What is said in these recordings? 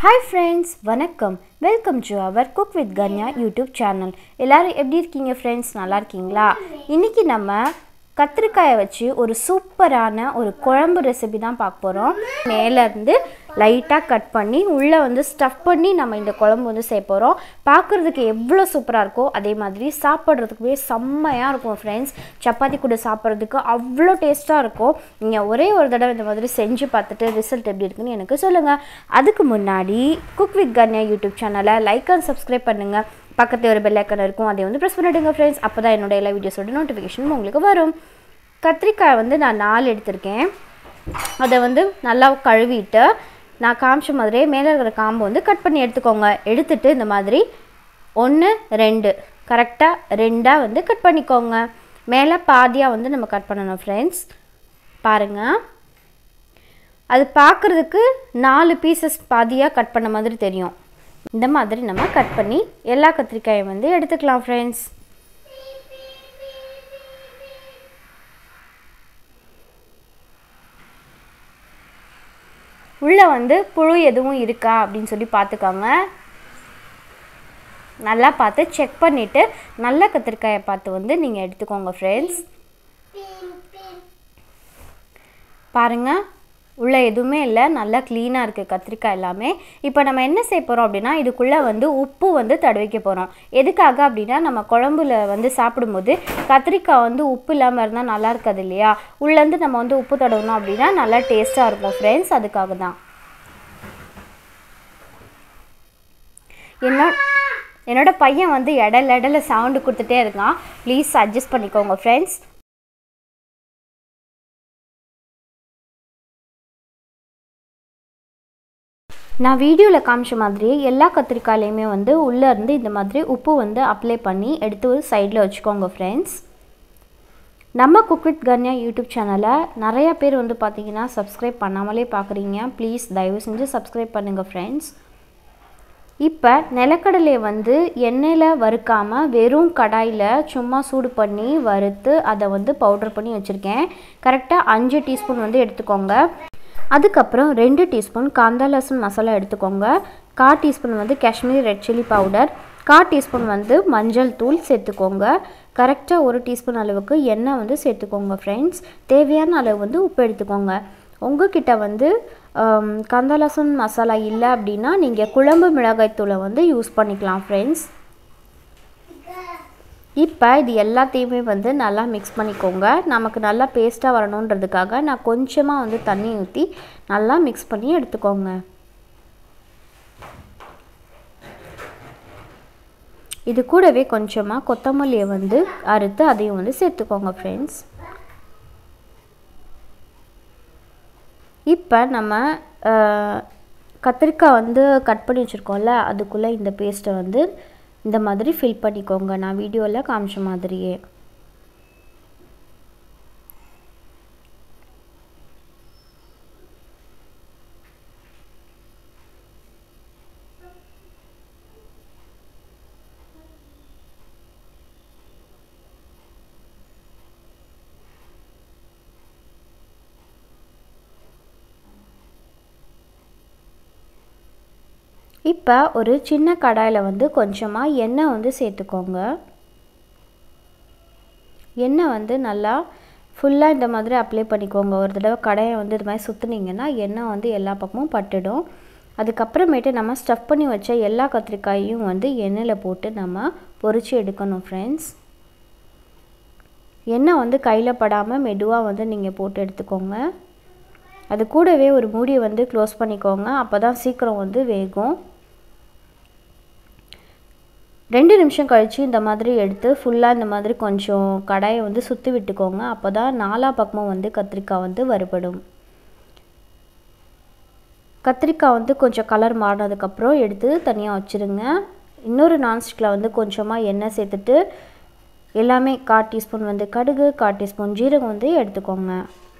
hi friends வணக்கம் welcome to our cook with Kanya YouTube channel எல்லாரும் எப்படி இருக்கீங்க ஃப்ரெண்ட்ஸ் நல்லா இருக்கீங்களா இன்றைக்கி நம்ம கத்திரிக்காயை வச்சு ஒரு சூப்பரான ஒரு குழம்பு ரெசிபி தான் பார்க்க போகிறோம் மேலேருந்து லைட்டாக கட் பண்ணி உள்ளே வந்து ஸ்டஃப் பண்ணி நம்ம இந்த குழம்பு வந்து செய்ய போகிறோம் பார்க்குறதுக்கு எவ்வளோ சூப்பராக இருக்கோ அதே மாதிரி சாப்பிட்றதுக்குமே செம்மையாக இருக்கும் ஃப்ரெண்ட்ஸ் சப்பாத்தி கூட சாப்பிட்றதுக்கு அவ்வளோ டேஸ்ட்டாக இருக்கும் நீங்கள் ஒரே ஒரு தடவை இந்த மாதிரி செஞ்சு பார்த்துட்டு ரிசல்ட் எப்படி இருக்குன்னு எனக்கு சொல்லுங்கள் அதுக்கு முன்னாடி குக் வித் கன்யா யூடியூப் சேனலை லைக் அண்ட் சப்ஸ்கிரைப் பண்ணுங்கள் பக்கத்தில் ஒரு பெல் ஐக்கன் இருக்கும் அதை வந்து ப்ரெஸ் பண்ணிவிடுங்க ஃப்ரெண்ட்ஸ் அப்போ தான் என்னோட எல்லா வீடியோஸோட நோட்டிஃபிகேஷனும் உங்களுக்கு வரும் கத்திரிக்காய் வந்து நான் நாலு எடுத்திருக்கேன் அதை வந்து நல்லா கழுவிட்டு நான் காமிச்ச மாதிரியே மேலே இருக்கிற காம்பு வந்து கட் பண்ணி எடுத்துக்கோங்க எடுத்துட்டு இந்த மாதிரி ஒன்று ரெண்டு கரெக்டாக ரெண்டாக வந்து கட் பண்ணிக்கோங்க மேலே பாதியாக வந்து நம்ம கட் பண்ணணும் ஃப்ரெண்ட்ஸ் பாருங்கள் அது பார்க்குறதுக்கு நாலு பீசஸ் பாதியாக கட் பண்ண மாதிரி தெரியும் இந்த மாதிரி நம்ம கட் பண்ணி எல்லா கத்திரிக்காயும் வந்து எடுத்துக்கலாம் ஃப்ரெண்ட்ஸ் உள்ளே வந்து புழு எதுவும் இருக்கா அப்படின்னு சொல்லி பார்த்துக்கோங்க நல்லா பார்த்து செக் பண்ணிவிட்டு நல்ல கத்திரிக்காயை பார்த்து வந்து நீங்கள் எடுத்துக்கோங்க ஃப்ரெண்ட்ஸ் பாருங்கள் உள்ளே எதுவுமே இல்லை நல்லா க்ளீனாக இருக்குது கத்திரிக்காய் எல்லாமே இப்போ நம்ம என்ன செய்ய போகிறோம் அப்படின்னா இதுக்குள்ளே வந்து உப்பு வந்து தடவிக்க போகிறோம் எதுக்காக அப்படின்னா நம்ம குழம்புல வந்து சாப்பிடும்போது கத்திரிக்காய் வந்து உப்பு இல்லாமல் இருந்தால் நல்லா இருக்காது இல்லையா உள்ளேருந்து நம்ம வந்து உப்பு தடவணும் அப்படின்னா நல்லா டேஸ்ட்டாக இருக்கும் ஃப்ரெண்ட்ஸ் அதுக்காக தான் என்ன என்னோட பையன் வந்து இடையில இடையில சவுண்டு கொடுத்துட்டே இருக்கான் ப்ளீஸ் அட்ஜஸ்ட் பண்ணிக்கோங்க ஃப்ரெண்ட்ஸ் நான் வீடியோவில் காமிச்ச மாதிரியே எல்லா கத்திரிக்காயிலையுமே வந்து உள்ளே இருந்து இந்த மாதிரி உப்பு வந்து அப்ளை பண்ணி எடுத்து ஒரு சைடில் வச்சுக்கோங்க ஃப்ரெண்ட்ஸ் நம்ம குக் வித் கன்யா யூடியூப் சேனலை நிறையா பேர் வந்து பார்த்தீங்கன்னா சப்ஸ்கிரைப் பண்ணாமலே பார்க்குறீங்க ப்ளீஸ் தயவு செஞ்சு சப்ஸ்கிரைப் பண்ணுங்கள் ஃப்ரெண்ட்ஸ் இப்போ நிலக்கடலையை வந்து எண்ணெயில் வறுக்காமல் வெறும் கடாயில் சும்மா சூடு பண்ணி வறுத்து அதை வந்து பவுடர் பண்ணி வச்சுருக்கேன் கரெக்டாக அஞ்சு டீஸ்பூன் வந்து எடுத்துக்கோங்க அதுக்கப்புறம் ரெண்டு டீஸ்பூன் காந்தா லசன் மசாலா எடுத்துக்கோங்க கா டீஸ்பூன் வந்து காஷ்மீரி ரெட் சில்லி பவுடர் கா டீஸ்பூன் வந்து மஞ்சள் தூள் சேர்த்துக்கோங்க கரெக்டாக ஒரு டீஸ்பூன் அளவுக்கு எண்ணெய் வந்து சேர்த்துக்கோங்க ஃப்ரெண்ட்ஸ் தேவையான அளவு வந்து உப்பு எடுத்துக்கோங்க உங்ககிட்ட வந்து காந்தா லசன் மசாலா இல்லை அப்படின்னா நீங்கள் குழம்பு மிளகாய்த்தூளை வந்து யூஸ் பண்ணிக்கலாம் ஃப்ரெண்ட்ஸ் இப்போ இது எல்லாத்தையுமே வந்து நல்லா மிக்ஸ் பண்ணிக்கோங்க நமக்கு நல்லா பேஸ்ட்டாக வரணுன்றதுக்காக நான் கொஞ்சமாக வந்து தண்ணி ஊற்றி நல்லா மிக்ஸ் பண்ணி எடுத்துக்கோங்க இது கூடவே கொஞ்சமாக கொத்தமல்லியை வந்து அறுத்து அதையும் வந்து சேர்த்துக்கோங்க ஃப்ரெண்ட்ஸ் இப்போ நம்ம கத்திரிக்காய் வந்து கட் பண்ணி வச்சுருக்கோம்ல அதுக்குள்ளே இந்த பேஸ்ட்டை வந்து இந்த மாதிரி ஃபில் பண்ணிக்கோங்க நான் வீடியோவில் காமிச்ச மாதிரியே இப்போ ஒரு சின்ன கடாயில் வந்து கொஞ்சமாக எண்ணெய் வந்து சேர்த்துக்கோங்க எண்ணெய் வந்து நல்லா ஃபுல்லாக இந்த மாதிரி அப்ளை பண்ணிக்கோங்க ஒரு தடவை கடையை வந்து இது மாதிரி சுற்றுனீங்கன்னா எண்ணெய் வந்து எல்லா பக்கமும் பட்டுடும் அதுக்கப்புறமேட்டு நம்ம ஸ்டஃப் பண்ணி வச்ச எல்லா கத்திரிக்காயும் வந்து எண்ணெயில் போட்டு நம்ம பொரித்து எடுக்கணும் ஃப்ரெண்ட்ஸ் எண்ணெய் வந்து கையில் படாமல் மெதுவாக வந்து நீங்கள் போட்டு எடுத்துக்கோங்க அது கூடவே ஒரு மூடியை வந்து க்ளோஸ் பண்ணிக்கோங்க அப்போ தான் சீக்கிரம் வந்து வேகும் ரெண்டு நிமிஷம் கழித்து இந்த மாதிரி எடுத்து ஃபுல்லாக இந்த மாதிரி கொஞ்சம் கடாயை வந்து சுற்றி விட்டுக்கோங்க அப்போ தான் நாலா பக்கமும் வந்து கத்திரிக்காய் வந்து வறுபடும் கத்திரிக்காய் வந்து கொஞ்சம் கலர் மாறினதுக்கப்புறம் எடுத்து தனியாக வச்சுருங்க இன்னொரு நான்ஸ்டிக்கில் வந்து கொஞ்சமாக எண்ணெய் சேர்த்துட்டு எல்லாமே கால் டீஸ்பூன் வந்து கடுகு கால் டீஸ்பூன் ஜீரகம் வந்து எடுத்துக்கோங்க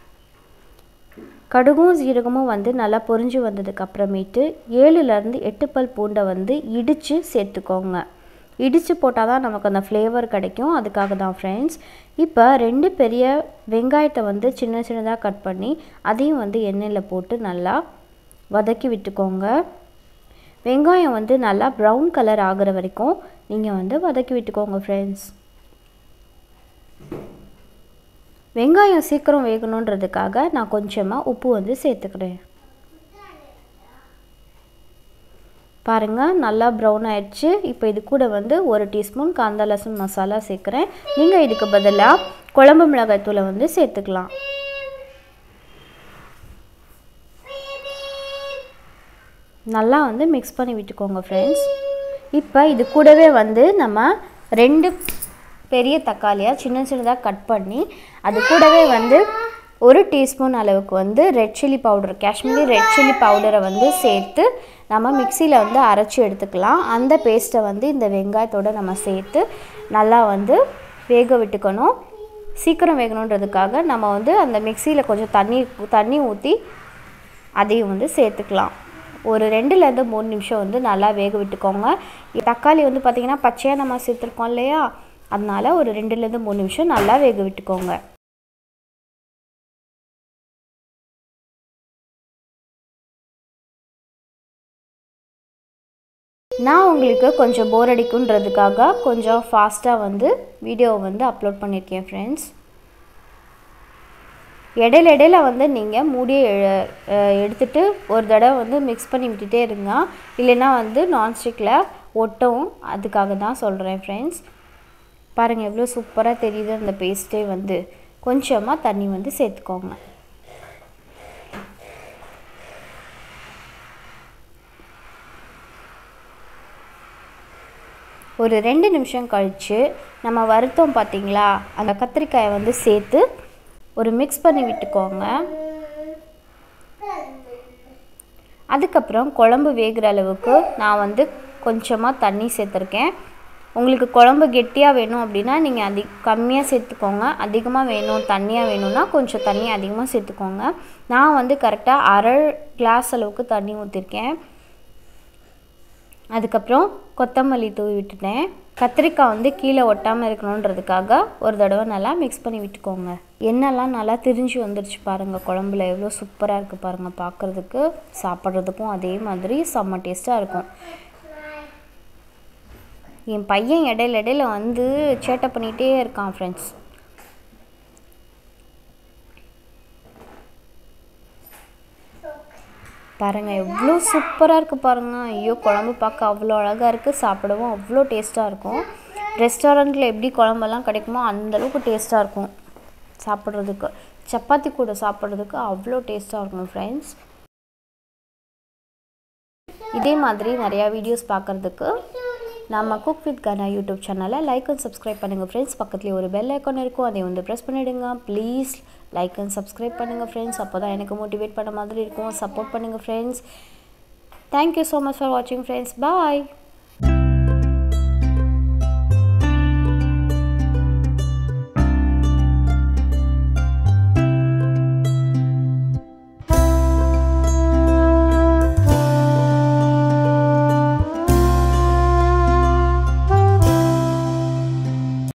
கடுகும் ஜீரகமும் வந்து நல்லா பொரிஞ்சு வந்ததுக்கு அப்புறமேட்டு ஏழுலேருந்து எட்டு பல் பூண்டை வந்து இடித்து சேர்த்துக்கோங்க இடித்து போட்டால் தான் நமக்கு அந்த ஃப்ளேவர் கிடைக்கும் அதுக்காக தான் ஃப்ரெண்ட்ஸ் இப்போ ரெண்டு பெரிய வெங்காயத்தை வந்து சின்ன சின்னதாக கட் பண்ணி அதையும் வந்து எண்ணெயில் போட்டு நல்லா வதக்கி விட்டுக்கோங்க வெங்காயம் வந்து நல்லா ப்ரௌன் கலர் ஆகிற வரைக்கும் நீங்கள் வந்து வதக்கி விட்டுக்கோங்க ஃப்ரெண்ட்ஸ் வெங்காயம் சீக்கிரம் வேகணுன்றதுக்காக நான் கொஞ்சமாக உப்பு வந்து சேர்த்துக்கிறேன் பாருங்கள் நல்லா ப்ரௌன் ஆயிடுச்சு இப்போ இது கூட வந்து ஒரு டீஸ்பூன் காந்தா லசன் மசாலா சேர்க்குறேன் நீங்கள் இதுக்கு பதிலாக குழம்பு மிளகாய் தூளை வந்து சேர்த்துக்கலாம் நல்லா வந்து மிக்ஸ் பண்ணி விட்டுக்கோங்க ஃப்ரெண்ட்ஸ் இப்போ இது கூடவே வந்து நம்ம ரெண்டு பெரிய தக்காளியாக சின்ன சின்னதாக கட் பண்ணி அது கூடவே வந்து ஒரு டீஸ்பூன் அளவுக்கு வந்து red chilli powder Kashmiri red chilli பவுடரை வந்து சேர்த்து நம்ம மிக்சியில் வந்து அரைச்சி எடுத்துக்கலாம் அந்த பேஸ்ட்டை வந்து இந்த வெங்காயத்தோடு நம்ம சேர்த்து நல்லா வந்து வேக விட்டுக்கணும் சீக்கிரம் வேகணுன்றதுக்காக நம்ம வந்து அந்த மிக்சியில் கொஞ்சம் தண்ணி தண்ணி ஊற்றி அதையும் வந்து சேர்த்துக்கலாம் ஒரு ரெண்டுலேருந்து மூணு நிமிஷம் வந்து நல்லா வேக விட்டுக்கோங்க தக்காளி வந்து பார்த்திங்கன்னா பச்சையாக நம்ம சேர்த்துருக்கோம் இல்லையா அதனால் ஒரு ரெண்டுலேருந்து மூணு நிமிஷம் நல்லா வேக விட்டுக்கோங்க நான் உங்களுக்கு கொஞ்சம் போர் அடிக்குன்றதுக்காக கொஞ்சம் ஃபாஸ்ட்டாக வந்து வீடியோ வந்து அப்லோட் பண்ணியிருக்கேன் ஃப்ரெண்ட்ஸ் இடையில இடையில வந்து நீங்கள் மூடியை எடுத்துட்டு ஒரு தடவை வந்து மிக்ஸ் பண்ணி விட்டுட்டே இருங்க இல்லைன்னா வந்து நான்ஸ்டிக்கில் ஒட்டவும் அதுக்காக தான் சொல்கிறேன் ஃப்ரெண்ட்ஸ் பாருங்கள் எவ்வளோ சூப்பராக தெரியுது அந்த பேஸ்ட்டே வந்து கொஞ்சமாக தண்ணி வந்து சேர்த்துக்கோங்க ஒரு ரெண்டு நிமிஷம் கழித்து நம்ம வருத்தம் பார்த்திங்களா அந்த கத்திரிக்காயை வந்து சேர்த்து ஒரு மிக்ஸ் பண்ணி விட்டுக்கோங்க அதுக்கப்புறம் குழம்பு வேகிற அளவுக்கு நான் வந்து கொஞ்சமாக தண்ணி சேர்த்துருக்கேன் உங்களுக்கு குழம்பு கெட்டியாக வேணும் அப்படின்னா நீங்கள் அதி கம்மியாக சேர்த்துக்கோங்க அதிகமாக வேணும் தண்ணியாக வேணும்னா கொஞ்சம் தண்ணி அதிகமாக சேர்த்துக்கோங்க நான் வந்து கரெக்டாக அரை கிளாஸ் அளவுக்கு தண்ணி ஊற்றிருக்கேன் அதுக்கப்புறம் கொத்தமல்லி தூவி விட்டுட்டேன் கத்திரிக்காய் வந்து கீழே ஒட்டாமல் இருக்கணுன்றதுக்காக ஒரு தடவை நல்லா மிக்ஸ் பண்ணி விட்டுக்கோங்க எண்ணெய்லாம் நல்லா திரிஞ்சு வந்துருச்சு பாருங்கள் குழம்புல எவ்வளோ சூப்பராக இருக்குது பாருங்கள் பார்க்குறதுக்கு சாப்பிட்றதுக்கும் அதே மாதிரி செம்ம டேஸ்ட்டாக இருக்கும் என் பையன் இடையில இடையில வந்து சேட்டை பண்ணிகிட்டே இருக்கான் ஃப்ரெண்ட்ஸ் பாருங்கள் எவ்வளோ சூப்பராக இருக்குது பாருங்கள் ஐயோ குழம்பு பார்க்க அவ்வளோ அழகாக இருக்குது சாப்பிடவும் அவ்வளோ டேஸ்ட்டாக இருக்கும் ரெஸ்டாரண்ட்டில் எப்படி குழம்பெல்லாம் கிடைக்குமோ அந்தளவுக்கு டேஸ்ட்டாக இருக்கும் சாப்பிட்றதுக்கு சப்பாத்தி கூட சாப்பிட்றதுக்கு அவ்வளோ டேஸ்ட்டாக இருக்கும் ஃப்ரெண்ட்ஸ் இதே மாதிரி நிறையா வீடியோஸ் பார்க்குறதுக்கு நம்ம குக் வித் கனா யூடியூப் சேனலை லைக் அண்ட் சப்ஸ்கிரைப் பண்ணுங்கள் ஃப்ரெண்ட்ஸ் பக்கத்துலேயே ஒரு பெல் ஐக்கான் இருக்கும் அதை வந்து ப்ரெஸ் பண்ணிவிடுங்க ப்ளீஸ் லைக் அண்ட் சப்ஸ்கிரைப் பண்ணுங்கள் ஃப்ரெண்ட்ஸ் அப்போ தான் எனக்கு மோட்டிவேட் பண்ண மாதிரி இருக்கும் சப்போர்ட் பண்ணுங்கள் friends thank you so much for வாட்சிங் ஃப்ரெண்ட்ஸ் பாய்